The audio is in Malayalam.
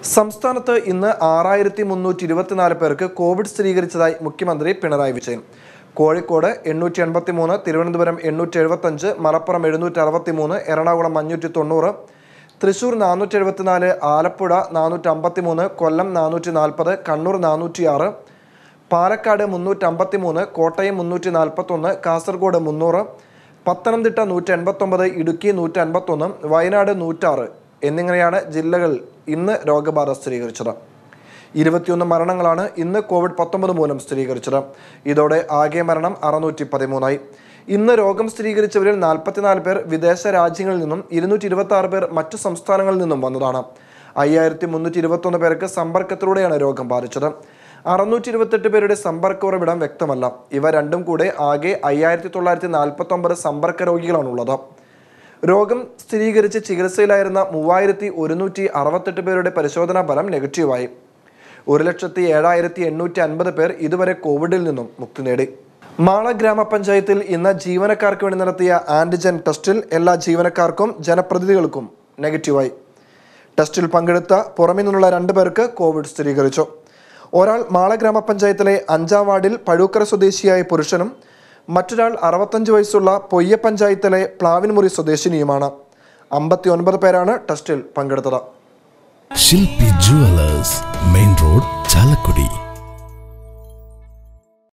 സംസ്ഥാനത്ത് ഇന്ന് ആറായിരത്തി മുന്നൂറ്റി ഇരുപത്തിനാല് പേർക്ക് കോവിഡ് സ്ഥിരീകരിച്ചതായി മുഖ്യമന്ത്രി പിണറായി വിജയൻ കോഴിക്കോട് എണ്ണൂറ്റി എൺപത്തി മൂന്ന് തിരുവനന്തപുരം എണ്ണൂറ്റി എഴുപത്തഞ്ച് മലപ്പുറം എഴുന്നൂറ്റി അറുപത്തി മൂന്ന് എറണാകുളം അഞ്ഞൂറ്റി തൊണ്ണൂറ് തൃശൂർ നാനൂറ്റി എഴുപത്തിനാല് ആലപ്പുഴ നാനൂറ്റി അമ്പത്തി മൂന്ന് കൊല്ലം നാനൂറ്റി നാൽപ്പത് കണ്ണൂർ നാനൂറ്റിയാറ് പാലക്കാട് മുന്നൂറ്റി അമ്പത്തി മൂന്ന് കോട്ടയം മുന്നൂറ്റി നാൽപ്പത്തൊന്ന് കാസർഗോഡ് മുന്നൂറ് പത്തനംതിട്ട നൂറ്റി എൺപത്തൊമ്പത് ഇടുക്കി നൂറ്റി അൻപത്തൊന്ന് വയനാട് നൂറ്റാറ് എന്നിങ്ങനെയാണ് ജില്ലകൾ ഇന്ന് രോഗബാധ സ്ഥിരീകരിച്ചത് ഇരുപത്തിയൊന്ന് മരണങ്ങളാണ് ഇന്ന് കോവിഡ് പത്തൊമ്പത് മൂലം സ്ഥിരീകരിച്ചത് ഇതോടെ ആകെ മരണം അറുന്നൂറ്റി പതിമൂന്നായി ഇന്ന് രോഗം സ്ഥിരീകരിച്ചവരിൽ നാൽപ്പത്തിനാല് പേർ വിദേശ രാജ്യങ്ങളിൽ നിന്നും ഇരുന്നൂറ്റി ഇരുപത്തി ആറ് പേർ മറ്റു സംസ്ഥാനങ്ങളിൽ നിന്നും വന്നതാണ് അയ്യായിരത്തി മുന്നൂറ്റി ഇരുപത്തൊന്ന് പേർക്ക് സമ്പർക്കത്തിലൂടെയാണ് രോഗം ബാധിച്ചത് അറുന്നൂറ്റി ഇരുപത്തെട്ട് പേരുടെ സമ്പർക്ക ഉറവിടം വ്യക്തമല്ല ഇവ രണ്ടും കൂടെ ആകെ അയ്യായിരത്തി തൊള്ളായിരത്തി നാൽപ്പത്തി ഒമ്പത് സമ്പർക്ക രോഗികളാണുള്ളത് രോഗം സ്ഥിരീകരിച്ച് ചികിത്സയിലായിരുന്ന മൂവായിരത്തി ഒരുന്നൂറ്റി അറുപത്തെട്ട് പേരുടെ പരിശോധനാ ഫലം നെഗറ്റീവായി ഒരു ലക്ഷത്തി ഏഴായിരത്തി എണ്ണൂറ്റി അൻപത് പേർ ഇതുവരെ കോവിഡിൽ നിന്നും മുക്തി നേടി മാള ഗ്രാമപഞ്ചായത്തിൽ ഇന്ന് ജീവനക്കാർക്ക് വേണ്ടി നടത്തിയ ആന്റിജൻ ടെസ്റ്റിൽ എല്ലാ ജീവനക്കാർക്കും ജനപ്രതിനിധികൾക്കും നെഗറ്റീവായി ടെസ്റ്റിൽ പങ്കെടുത്ത പുറമെ നിന്നുള്ള രണ്ടു പേർക്ക് കോവിഡ് സ്ഥിരീകരിച്ചു ഒരാൾ മാള ഗ്രാമപഞ്ചായത്തിലെ അഞ്ചാം വാർഡിൽ പഴൂക്കര സ്വദേശിയായ പുരുഷനും മറ്റൊരാൾ അറുപത്തഞ്ച് വയസ്സുള്ള പൊയ്യ പഞ്ചായത്തിലെ പ്ലാവിൻമുറി സ്വദേശിനിയുമാണ് അമ്പത്തി ഒൻപത് പേരാണ് ടെസ്റ്റിൽ പങ്കെടുത്തത് ശില്പി ജുവലേഴ്സ് മെയിൻ റോഡ് ചാലക്കുടി